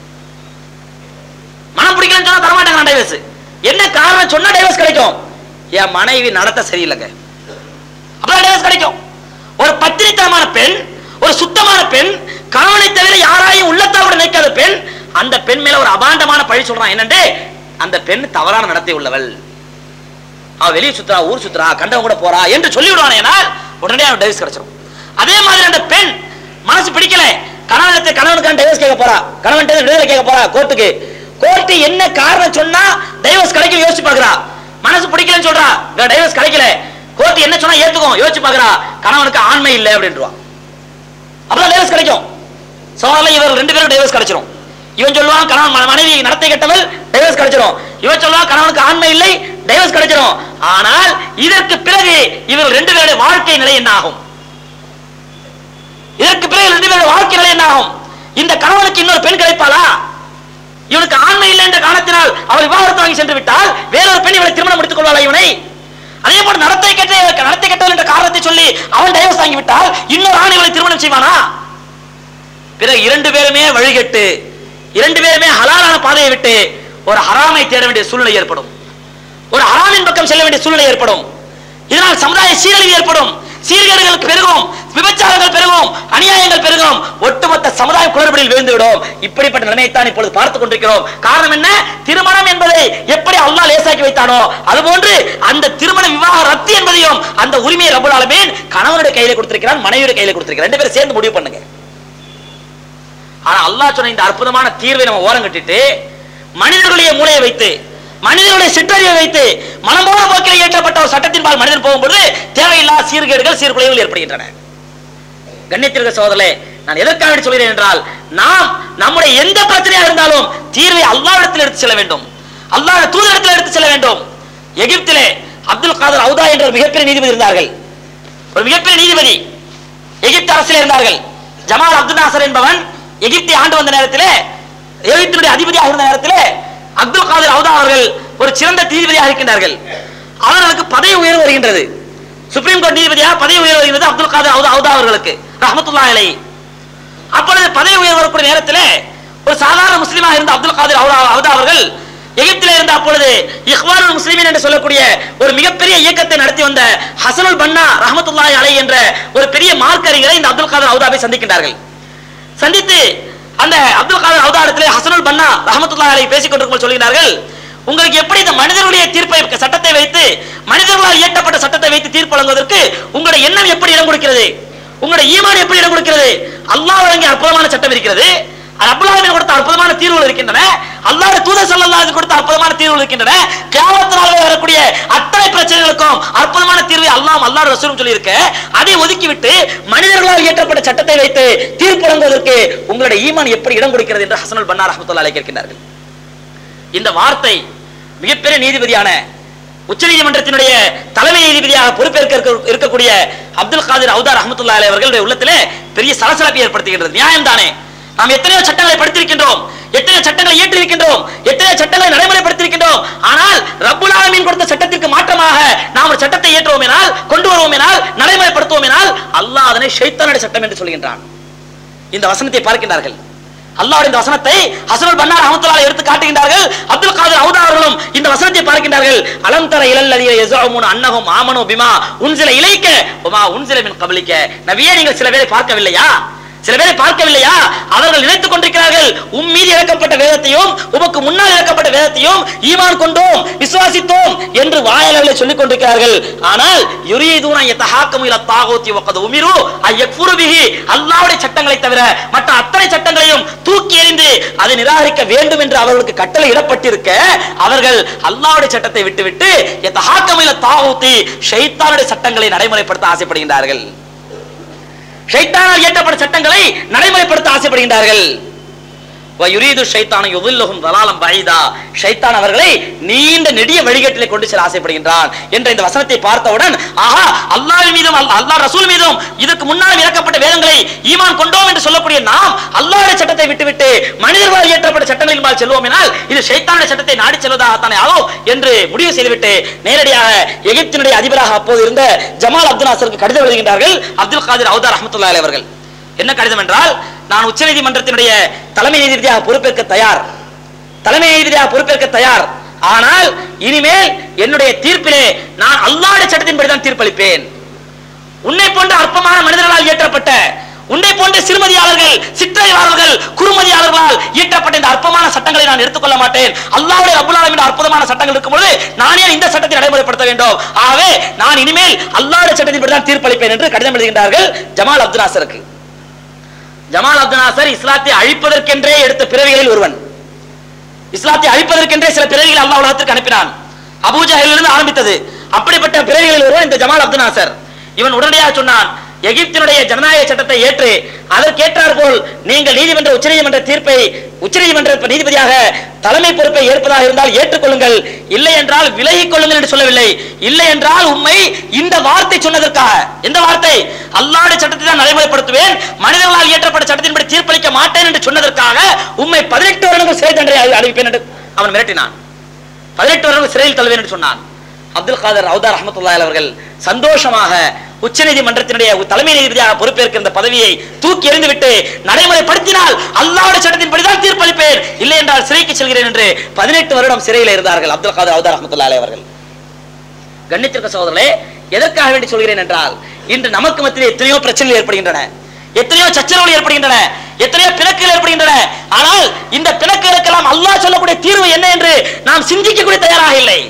மனம் பிடிக்கலன்னு சொன்னா தரமாட்டாங்க டைவர்ஸ் என்ன காரணம் சொன்னா டைவர்ஸ் கிடைக்கும் என் மனைவி நடத்த சரியில்லைங்க அப்பதான் டைவர்ஸ் கிடைக்கும் ஒரு பத்திரித்தனமான பெண் ஒரு சுத்தமான பெண் கணவனை தவிர யாராயும் உள்ளத்தாவோட நினைக்காத பெண் அந்த பெண் மேல ஒரு அபாண்டமான பழி சொல்றான் என்னண்டு அந்த பெண் தவறான நடத்தை உள்ளவள் அவ வெளியே சுத்துறா ஊர் சுத்துறா கண்டவன் கூட போறா என்று சொல்லி விடுவானேனால் உடனே அவன் டைவர்ஸ் கிடைச்சிடும் அதே மாதிரி அந்த பெண் மனசு பிடிக்கல கணவனத்தை கணவனுக்கான டைவர்ஸ் கேட்க போறா கணவன் விடுதலை கேட்க போறா கோர்ட்டுக்கு கோர்ட்டு என்ன காரணம் சொன்னா டைவர்ஸ் கிடைக்கும் யோசிச்சு பாக்குறா மனசு பிடிக்கலன்னு சொல்றா டைவர்ஸ் கிடைக்கல கோர்ட் என்ன சொன்னா ஏத்துக்கும் யோசிச்சு பாக்குறா கணவனுக்கு ஆண்மை இல்லை அப்படின்றான் அப்பதான் டைவர்ஸ் கிடைக்கும் சவால இவர் ரெண்டு பேரும் டைவர்ஸ் கிடைச்சிரும் இவன் சொல்லுவான் கணவன் ம- மனைவி நடத்தை கெட்டவள் டைவர்ஸ் கிடைச்சிரும் இவன் சொல்லுவான் கணவனுக்கு ஆண்மை இல்லை டைவர்ஸ் கிடைச்சிரும் ஆனால் இதற்கு பிறகு இவர் ரெண்டு பேருடைய வாழ்க்கை நிலை என்ன ஆகும் இதற்கு பிறகு ரெண்டு பேருடைய வாழ்க்கை நிலை என்ன ஆகும் இந்த கணவனுக்கு இன்னொரு பெண் கிடைப்பாளா இவனுக்கு ஆண்மை இல்லை என்ற காரணத்தினால் அவள் விவாகரத்து வாங்கி சென்று விட்டால் வேறொரு பெண் இவளை திருமணம் முடித்துக் கொள்வாளா இவனை அதே போல நடத்தை கெட்ட நடத்தை கெட்டவள் என்ற காரணத்தை சொல்லி அவன் டைவர்ஸ் வாங்கி விட்டால் இன்னொரு ஆண் இவளை திருமணம் செய்வானா பிறகு இரண்டு பேருமே வழிகட்டு இரண்டு பேருமே ஹலாலான பாதையை விட்டு ஒரு ஹராமை தேட வேண்டிய சூழ்நிலை ஏற்படும் ஒரு ஹராமின் பக்கம் செல்ல வேண்டிய சூழ்நிலை ஏற்படும் இதனால் சமுதாய சீரழிவு ஏற்படும் சீர்கேடுகள் பெருகும் விபச்சாரங்கள் பெருகும் அநியாயங்கள் பெருகும் ஒட்டுமொத்த சமுதாய குளறுபடியில் விழுந்துவிடும் இப்படிப்பட்ட நிலைமையைத்தான் இப்பொழுது பார்த்துக் கொண்டிருக்கிறோம் காரணம் என்ன திருமணம் என்பதை எப்படி அல்லாஹ் லேசாக்கி வைத்தானோ அதுபோன்று அந்த திருமண விவாக ரத்து என்பதையும் அந்த உரிமையை ரபுல் ஆலமீன் கணவனுடைய கையில கொடுத்திருக்கிறான் மனைவியுடைய கையில கொடுத்திருக்கிறான் ரெண்டு பேரும் சேர்ந்து முடிவு பண்ணுங்க ஆனா அல்லாஹ் சொன்ன இந்த அற்புதமான தீர்வை நம்ம ஓரம் கட்டிட்டு மனிதர்களுடைய மூளையை வைத்து மனிதனுடைய சிற்றறிவை வைத்து மனம்போன போக்கில் இயற்றப்பட்ட ஒரு சட்டத்தின்பால் மனிதன் போகும்போது தேவையில்லாத சீர்கேடுகள் சீர்குலைவுகள் ஏற்படுகின்றன கண்ணியத்திற்கு சோதரே நான் எதற்காக இப்படி சொல்கிறேன் என்றால் நாம் நம்முடைய எந்த பிரச்சனையா இருந்தாலும் தீர்வை அல்லாவிடத்தில் எடுத்து செல்ல வேண்டும் அல்லாஹ் தூதரிடத்தில் எடுத்து செல்ல வேண்டும் எகிப்திலே அப்துல் காதர் அவுதா என்ற ஒரு மிகப்பெரிய நீதிபதி இருந்தார்கள் ஒரு மிகப்பெரிய நீதிபதி எகிப்து அரசில் இருந்தார்கள் ஜமால் அப்துல் நாசர் என்பவன் எகிப்தை ஆண்டு வந்த நேரத்திலே எகிப்தினுடைய அதிபதியாக இருந்த நேரத்திலே அப்துல் காதர் அவுதா அவர்கள் ஒரு சிறந்த நீதிபதியாக இருக்கின்றார்கள் அவர்களுக்கு பதவி உயர்வு வருகின்றது சுப்ரீம் கோர்ட் நீதிபதியாக பதவி உயர்வு வருகிறது அப்துல் காதர் அவுதா அவுதா அவர்களுக்கு ரஹமத்துல்லாஹி அலைஹி அப்பொழுது பதவி உயர்வு வரக்கூடிய நேரத்தில் ஒரு சாதாரண முஸ்லீமாக இருந்த அப்துல் காதிர் அவுதா அவுதா அவர்கள் எகிப்தில் இருந்த அப்பொழுது இஹ்வானுல் முஸ்லிமின் என்று சொல்லக்கூடிய ஒரு மிகப்பெரிய இயக்கத்தை நடத்தி வந்த ஹசனுல் பன்னா ரஹமத்துல்லாஹி அலை என்ற ஒரு பெரிய மார்க்கறிஞரை இந்த அப்துல் காதர் அவுதாவை சந்திக்கின்றார்கள் சந்தித்து அந்த அப்துல் காதர் அவுதா இடத்திலே ஹசனுல் பன்னா ரஹமத்துல்லாஹி அலை பேசிக் கொண்டிருக்கும் சொல்கிறார்கள் உங்களுக்கு எப்படி இந்த மனிதர்களுடைய தீர்ப்பை சட்டத்தை வைத்து மனிதர்களால் இயற்றப்பட்ட சட்டத்தை வைத்து தீர்ப்பு வழங்குவதற்கு உங்களுடைய எண்ணம் எப்படி இடம் கொடுக்கிறது உங்களுடைய ஈமான் எப்படி இடம் கொடுக்கிறது அல்லாஹ் வழங்கிய அற்புதமான சட்டம் இருக்கிறது அப்துல்லாஹின் கொடுத்த அற்புதமான தீர்வுகள் இருக்கின்றன அல்லாஹ்வுடைய தூதர் ஸல்லல்லாஹு அலைஹி கொடுத்த அற்புதமான தீர்வுகள் இருக்கின்றன கியாமத்தினால் வரக்கூடிய அத்தனை பிரச்சனைகளுக்கும் அற்புதமான தீர்வை அல்லாஹ் அல்லாஹ் ரசூலும் சொல்லி இருக்க அதை ஒதுக்கிவிட்டு மனிதர்களால் இயற்றப்பட்ட சட்டத்தை வைத்து தீர்ப்பு வழங்குவதற்கு உங்களுடைய ஈமான் எப்படி இடம் கொடுக்கிறது என்று ஹசனுல் பன்னார் ரஹ்மத்துல்லாஹி அலைஹி கேட்கின்றார்கள் இந்த வார்த்தை மிகப்பெரிய நீதிபதியான உச்சநீதிமன்றத்தினுடைய தலைமை நீதிபதியாக பொறுப்பேற்க இருக்க- இருக்கக்கூடிய அப்துல் காதிர் அவுதார் ரஹமத்துல்லா அலி அவர்களுடைய உள்ளத்திலே பெரிய சலசலப்பை ஏற்படுத்துகின்றது நியாயம் தானே நாம் எத்தனையோ சட்டங்களை படித்திருக்கின்றோம் எத்தனையோ சட்டங்களை இயற்றிருக்கின்றோம் எத்தனையோ சட்டங்களை நடைமுறைப்படுத்தியிருக்கின்றோம் ஆனால் ரப்புல் ஆலமீன் கொடுத்த சட்டத்திற்கு மாற்றமாக நாம் ஒரு சட்டத்தை ஏற்றுவோம் என்றால் கொண்டு வருவோம் என்றால் நடைமுறைப்படுத்துவோம் என்றால் அல்லாஹ் அதனை ஷைத்தானுடைய சட்டம் என்று சொல்கின்றான் இந்த வசனத்தை பார்க்கின்றார்கள் அல்லாஹ்வுடைய இந்த வசனத்தை ஹசனுல் பன்னார் ரஹமத்துல்லாஹி எடுத்து காட்டுகின்றார்கள் அப்துல் காதர் அவுதா அவர்களும் இந்த வசனத்தை பார்க்கின்றார்கள் அலம் தர இலல்லதிய யஸஉமுன அன்னஹும் ஆமனு பிமா உன்சில இலைக்க வமா உன்சில மின் கப்லிக்க நபியே நீங்கள் சில பேரை பார்க்கவில்லையா சில பேரை பார்க்கவில்லையா அவர்கள் நினைத்துக் கொண்டிருக்கிறார்கள் உம் மீது இறக்கப்பட்ட வேதத்தையும் உமக்கு முன்னால் இறக்கப்பட்ட வேதத்தையும் ஈமான் கொண்டோம் விசுவாசித்தோம் என்று வாயளவிலே சொல்லிக் கொண்டிருக்கிறார்கள் ஆனால் யுரீதுன யதஹாக்கமு இல தாகூத்தி வகத் உமிரு அய்யக்ஃபுரு பிஹி அல்லாஹ்வுடைய சட்டங்களை தவிர மற்ற அத்தனை சட்டங்களையும் தூக்கி எறிந்து அதை நிராகரிக்க வேண்டும் என்று அவர்களுக்கு கட்டளை இடப்பட்டிருக்க அவர்கள் அல்லாஹ்வுடைய சட்டத்தை விட்டுவிட்டு யதஹாக்கமு இல தாகூத்தி ஷைத்தானுடைய சட்டங்களை நடைமுறைப்படுத்த ஆசைப்படுகின்றார்கள் ஷைத்தானால் இயற்றப்பட்ட சட்டங்களை நடைமுறைப்படுத்த ஆசைப்படுகின்றார்கள் வயுரீது ஷைத்தான யுதில்லஹும் தலாலம் பைதா ஷைத்தான் அவர்களை நீண்ட நெடிய வழிகட்டிலே கொண்டு செல்ல ஆசைப்படுகின்றான் என்ற இந்த வசனத்தை பார்த்தவுடன் ஆஹா அல்லாஹ் மீதும் அல்- அல்லாஹ் ரசூல் மீதும் இதற்கு முன்னால் இறக்கப்பட்ட வேதங்களை ஈமான் கொண்டோம் என்று சொல்லக்கூடிய நாம் அல்லாஹ்வுடைய சட்டத்தை விட்டுவிட்டு மனிதர்களால் இயற்றப்பட்ட சட்டங்களின் மேல் செல்வோம் என்றால் இது ஷைத்தானுடைய சட்டத்தை நாடி செல்வதாகத்தானே ஆகும் என்று முடிவு செய்துவிட்டு நேரடியாக எகிப்தினுடைய அதிபராக அப்போது இருந்த ஜமால் அப்துல் நாசருக்கு கடிதம் எழுதுகின்றார்கள் அப்துல் காதிர் அவுதார் ரஹமத்துல்லாஹி அலைஹி அவர்கள் என்ன கடிதம் என்றால் நான் உச்சநீதிமன்றத்தினுடைய தலைமை நீதிபதியாக பொறுப்பேற்க தயார் தலைமை நீதிபதியாக பொறுப்பேற்க தயார் ஆனால் இனிமேல் என்னுடைய தீர்ப்பிலே நான் அல்லாஹ்வுடைய சட்டத்தின்படி தான் தீர்ப்பளிப்பேன் உன்னை போன்ற அற்பமான மனிதர்களால் இயற்றப்பட்ட உன்னை போன்ற சிறுமதியாளர்கள் சிற்ற சிந்தனையாளர்கள் குறுமதியாளர்களால் ஈட்டப்பட்ட இந்த அற்பமான சட்டங்களை நான் எடுத்துக்கொள்ள மாட்டேன் அல்லாஹ்வுடைய ரப்புல் ஆலமீன் அற்புதமான சட்டங்கள் இருக்கும்போது நான் ஏன் இந்த சட்டத்தை நடைமுறைப்படுத்த வேண்டும் ஆகவே நான் இனிமேல் அல்லாஹ்வுடைய சட்டத்தின்படி தான் தீர்ப்பளிப்பேன் என்று கடிதம் எழுதுகின்றார்கள் ஜமால் அப்துல் நாசருக்கு ஜமால் அப்துல் நாசர் இஸ்லாத்தை அழிப்பதற்கென்றே எடுத்த பிறவிகளில் ஒருவன் இஸ்லாத்தை அழிப்பதற்கென்றே சில பிறவிகளை அல்லாஹ் உலகத்திற்கு அனுப்பினான் அபூஜஹலிலிருந்து ஆரம்பித்தது அப்படிப்பட்ட பிறவிகளில் ஒருவன் இந்த ஜமால் அப்துல் நாசர் இவன் உடனடியாக சொன்னான் எகிப்தினுடைய ஜனநாயக சட்டத்தை ஏற்று அதற்கேற்றார் போல் நீங்கள் நீதிமன்ற உச்சநீதிமன்ற தீர்ப்பை உச்சநீதிமன்ற நீதிபதியாக தலைமை பொறுப்பை ஏற்பதாக இருந்தால் ஏற்றுக்கொள்ளுங்கள் இல்லை என்றால் விலகிக் கொள்ளுங்கள் என்று சொல்லவில்லை இல்லை என்றால் உண்மை இந்த வார்த்தை சொன்னதற்காக எந்த வார்த்தை அல்லாஹ்வுடைய சட்டத்தை தான் நடைமுறைப்படுத்துவேன் மனிதர்களால் இயற்றப்பட்ட சட்டத்தின்படி தீர்ப்பளிக்க மாட்டேன் என்று சொன்னதற்காக உண்மை பதினெட்டு வருடங்கள் சிறை தண்டனை அறி- அறிவிப்பேன் என்று அவன் மிரட்டினான் பதினெட்டு வருடங்கள் சிறையில் தள்ளுவேன் என்று சொன்னான் அப்துல் காதர் ரவுதா ரஹமத்துல்லாஹி அவர்கள் சந்தோஷமாக உச்சநீதிமன்றத்தினுடைய தலைமை நீதிபதியாக பொறுப்பேற்கிற இந்த பதவியை தூக்கி எறிந்துவிட்டு நடைமுறைப்படுத்தினால் அல்லாஹ்வுடைய சட்டத்தின்படி தான் தீர்ப்பளிப்பேன் இல்லை என்றால் சிறைக்கு செல்கிறேன் என்று பதினெட்டு வருடம் சிறையில் இருந்தார்கள் அப்துல் காதர் ரவுதா ரஹமத்துல்லாஹி அவர்கள் கண்ணித்திருக்க சகோதரர்களே எதற்காக வேண்டி சொல்கிறேன் என்றால் இன்று நமக்கு மத்தியில் எத்தனையோ பிரச்சனைகள் ஏற்படுகின்றன எத்தனையோ சச்சரவுகள் ஏற்படுகின்றன எத்தனையோ பிணக்குகள் ஏற்படுகின்றன ஆனால் இந்த பிணக்குகளுக்கெல்லாம் அல்லாஹ் சொல்லக்கூடிய தீர்வு என்ன என்று நாம் சிந்திக்கக்கூடிய தயாராக இல்லை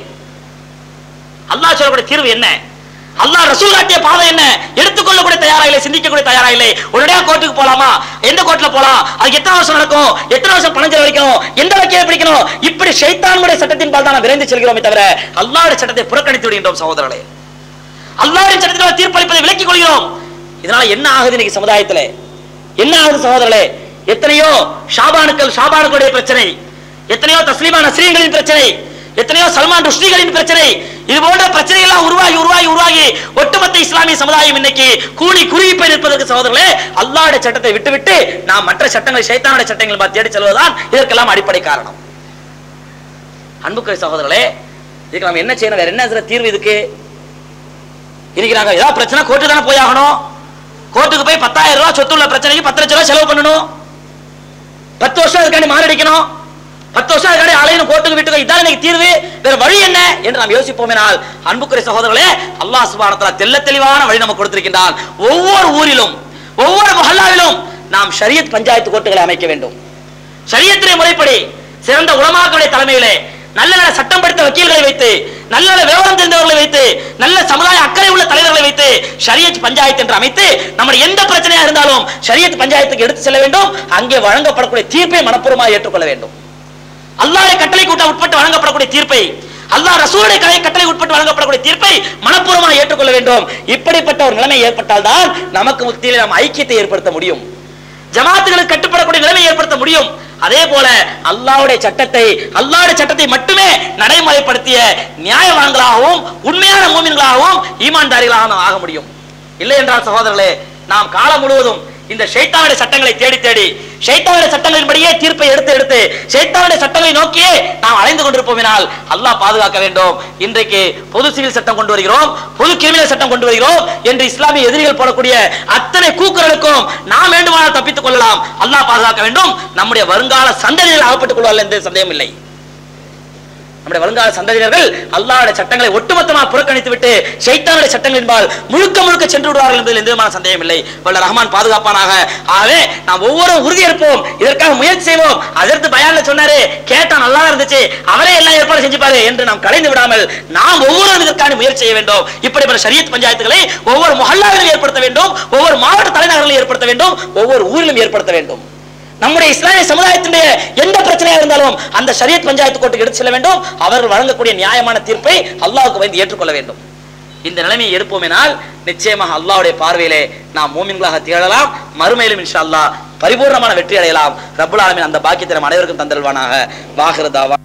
அல்லாஹ் சொல்லக்கூடிய தீர்வு என்ன அல்லாஹ் ரசூல் காட்டிய பாதை என்ன எடுத்துக்கொள்ளக்கூடிய தயாரா இல்லை சிந்திக்கக்கூடிய தயாரா இல்லை உடனடியாக கோர்ட்டுக்கு போலாமா எந்த கோர்ட்ல போலாம் அதுக்கு எத்தனை வருஷம் நடக்கும் எத்தனை வருஷம் பணம் செலவழிக்கணும் எந்த வகையை பிடிக்கணும் இப்படி ஷைத்தானுடைய சட்டத்தின் பால் தான் நாம் விரைந்து செல்கிறோமே தவிர அல்லாஹ்வுடைய சட்டத்தை புறக்கணித்து விடுகின்றோம் சகோதரர்களே அல்லாஹ்வின் சட்டத்தில் தீர்ப்பளிப்பதை விலக்கிக் கொள்கிறோம் இதனால என்ன ஆகுது இன்னைக்கு சமுதாயத்துல என்ன ஆகுது சகோதரர்களே எத்தனையோ ஷாபானுக்கள் ஷாபானுக்களுடைய பிரச்சனை எத்தனையோ தஸ்லீமா நஸ்ரீன்களின் பிரச்சனை எத்தனையோ சல்மான் ருஷ்டிகளின் பிரச்சனை இது போன்ற பிரச்சனை எல்லாம் உருவாகி உருவாகி உருவாகி ஒட்டுமொத்த இஸ்லாமிய சமுதாயம் இன்னைக்கு கூலி குறுகி போய் நிற்பதற்கு சகோதரர்களே அல்லாஹ்வுடைய சட்டத்தை விட்டுவிட்டு நாம் மற்ற சட்டங்களை சைத்தானுடைய சட்டங்களை பார்த்து தேடி செல்வதுதான் இதற்கெல்லாம் அடிப்படை காரணம் அன்புக்குரிய சகோதரர்களே இதுக்கு நம்ம என்ன செய்யணும் வேற என்ன இதுல தீர்வு இதுக்கு இன்னைக்கு நாங்க ஏதாவது பிரச்சனை கோர்ட்டு தானே போய் ஆகணும் கோர்ட்டுக்கு போய் பத்தாயிரம் ரூபாய் சொத்து உள்ள பிரச்சனைக்கு பத்து லட்சம் ரூபாய் செலவு பண்ணணும் பத்து வருஷம் அதுக்காண்டி மாரடிக்கணும் பத்து வருஷம் அதுக்காண்டி அலையணும் கோர்ட்டுக்கு வீட்டுக்கு இதான் இன்னைக்கு தீர்வு வேற வழி என்ன என்று நாம் யோசிப்போமேனால் அன்புக்குரிய சகோதரர்களே அல்லாஹ் சுப்ஹானஹு வ தஆலா தெள்ள தெளிவான வழி நமக்கு கொடுத்திருக்கின்றான் ஒவ்வொரு ஊரிலும் ஒவ்வொரு மஹல்லாவிலும் நாம் ஷரியத் பஞ்சாயத்து கோர்ட்டுகளை அமைக்க வேண்டும் ஷரியத்திலே முறைப்படி சிறந்த உலமாக்களுடைய தலைமையிலே நல்ல நல்ல சட்டம் படித்த வக்கீல்களை வைத்து நல்ல நல்ல விவரம் தெரிந்தவர்களை வைத்து நல்ல சமுதாய அக்கறை உள்ள தலைவர்களை வைத்து ஷரியத் பஞ்சாயத்து என்று அமைத்து நம்முடைய எந்த பிரச்சனையா இருந்தாலும் ஷரியத் பஞ்சாயத்துக்கு எடுத்து செல்ல வேண்டும் அங்கே வழங்கப்படக்கூடிய தீர்ப்பை மனப்பூர்வமாக ஏற்றுக்கொள்ள வேண்டும் அல்லாஹ்வுடைய கட்டளை கூட்ட உட்பட்டு வழங்கப்படக்கூடிய தீர்ப்பை அல்லாஹ் ரசூலுடைய கலை கட்டளை உட்பட்டு வழங்கப்படக்கூடிய தீர்ப்பை மனப்பூர்வமாக ஏற்றுக்கொள்ள வேண்டும் இப்படிப்பட்ட ஒரு நிலைமை ஏற்பட்டால்தான் நமக்கு மத்தியில் நாம் ஐக்கியத்தை ஏற்படுத்த முடியும் ஜமாத்துகளுக்கு கட்டுப்படக்கூடிய நிலைமை ஏற்படுத்த முடியும் அதே போல அல்லாஹ்வுடைய சட்டத்தை அல்லாஹ்வுடைய சட்டத்தை மட்டுமே நடைமுறைப்படுத்திய நியாயவான்களாகவும் உண்மையான மூமின்களாகவும் ஈமான்தாரிகளாகவும் நாம் ஆக முடியும் இல்லை என்றால் சகோதரர்களே நாம் காலம் முழுவதும் இந்த ஷைத்தானுடைய சட்டங்களை தேடி தேடி ஷைத்தானுடைய சட்டங்களின்படியே தீர்ப்பை எடுத்து எடுத்து ஷைத்தானுடைய சட்டங்களை நோக்கியே நாம் அலைந்து கொண்டிருப்போமினால் அல்லாஹ் பாதுகாக்க வேண்டும் இன்றைக்கு பொது சிவில் சட்டம் கொண்டு வருகிறோம் பொது கிரிமினல் சட்டம் கொண்டு வருகிறோம் என்று இஸ்லாமிய எதிரிகள் போடக்கூடிய அத்தனை கூக்குரலுக்கும் நாம் வேண்டுமானால் தப்பித்துக் கொள்ளலாம் அல்லாஹ் பாதுகாக்க வேண்டும் நம்முடைய வருங்கால சந்ததிகள் அகப்பட்டுக் கொள்வார்கள் எந்த சந்தேகம் இல்லை நம்முடைய வருங்கால சந்ததியினர்கள் அல்லாஹ்வுடைய சட்டங்களை ஒட்டுமொத்தமாக புறக்கணித்து விட்டு ஷைத்தானுடைய சட்டங்களின்பால் முழுக்க முழுக்க சென்று விடுவார்கள் என்பதில் எந்த விதமான சந்தேகம் இல்லை வல்ல ரஹ்மான் பாதுகாப்பானாக ஆகவே நாம் ஒவ்வொரு உறுதியேற்போம் இதற்காக முயற்சி செய்வோம் அதற்கு பயான்ல சொன்னாரு கேட்டா நல்லா இருந்துச்சு அவரே எல்லாம் ஏற்பாடு செஞ்சுப்பாரு என்று நாம் கலைந்து விடாமல் நாம் ஒவ்வொரு இதற்கான முயற்சி செய்ய வேண்டும் இப்படிப்பட்ட ஷரியத் பஞ்சாயத்துகளை ஒவ்வொரு மொஹல்லாவிலும் ஏற்படுத்த வேண்டும் ஒவ்வொரு மாவட்ட தலைநகரிலும் ஏற்படுத்த வேண்டும் ஒவ்வொரு ஊரிலும் ஏற்படுத்த வேண்டும் நம்முடைய இஸ்லாமிய சமுதாயத்தினுடைய எந்த பிரச்சனையா இருந்தாலும் அந்த ஷரியத் பஞ்சாயத்து கோர்ட்டுக்கு எடுத்து செல்ல வேண்டும் அவர்கள் வழங்கக்கூடிய நியாயமான தீர்ப்பை அல்லாஹ்வுக்கு வந்து ஏற்றுக்கொள்ள வேண்டும் இந்த நிலைமையை எடுப்போமேனால் நிச்சயமாக அல்லாஹ்வுடைய பார்வையிலே நாம் மூமின்களாக திகழலாம் மறுமையிலும் இன்ஷா அல்லாஹ் பரிபூர்ணமான வெற்றி அடையலாம் ரப்புல் ஆலமீன் அந்த பாக்கியத்தை நம் அனைவருக்கும் தந்தல்வானாக வாகிருதாவா